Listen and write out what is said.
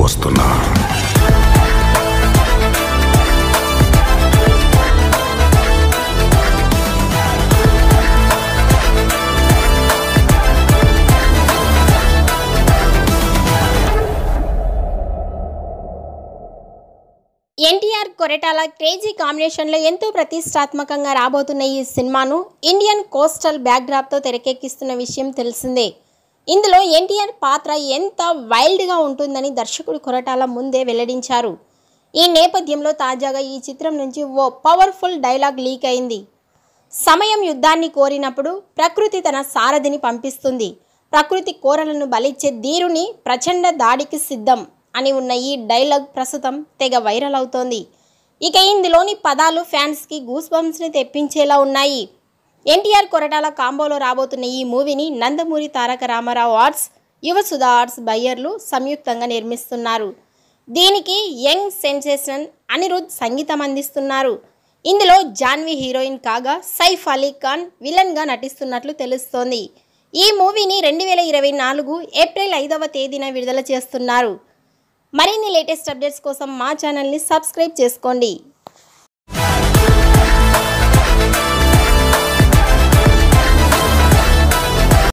వస్తున్నా ఎన్టీఆర్ కొరెటాల క్రేజీ కాంబినేషన్లో ఎంతో ప్రతిష్టాత్మకంగా రాబోతున్న ఈ సినిమాను ఇండియన్ కోస్టల్ బ్యాక్డ్రాప్తో తెరకెక్కిస్తున్న విషయం తెలిసిందే ఇందులో ఎన్టీఆర్ పాత్ర ఎంత వైల్డ్గా ఉంటుందని దర్శకుడు కొరటాల ముందే వెల్లడించారు ఈ నేపథ్యంలో తాజాగా ఈ చిత్రం నుంచి ఓ పవర్ఫుల్ డైలాగ్ లీక్ అయింది సమయం యుద్ధాన్ని కోరినప్పుడు ప్రకృతి తన సారథిని పంపిస్తుంది ప్రకృతి కోరలను బలిచ్చే ధీరుని ప్రచండ దాడికి సిద్ధం అని ఉన్న ఈ డైలాగ్ ప్రస్తుతం తెగ వైరల్ అవుతోంది ఇక ఇందులోని పదాలు ఫ్యాన్స్కి గూస్ బంప్స్ని తెప్పించేలా ఉన్నాయి ఎన్టీఆర్ కొరటాల కాంబోలో రాబోతున్న ఈ మూవీని నందమూరి తారక రామారావు ఆర్ట్స్ యువసుధ ఆర్ట్స్ బయ్యర్లు సంయుక్తంగా నిర్మిస్తున్నారు దీనికి యంగ్ సెన్సేషన్ అనిరుద్ సంగీతం అందిస్తున్నారు ఇందులో జాన్వి హీరోయిన్ కాగా సైఫ్ అలీ ఖాన్ విలన్గా నటిస్తున్నట్లు తెలుస్తోంది ఈ మూవీని రెండు వేల ఇరవై నాలుగు ఏప్రిల్ ఐదవ తేదీన విడుదల చేస్తున్నారు మరిన్ని లేటెస్ట్ అప్డేట్స్ కోసం మా ఛానల్ని సబ్స్క్రైబ్ చేసుకోండి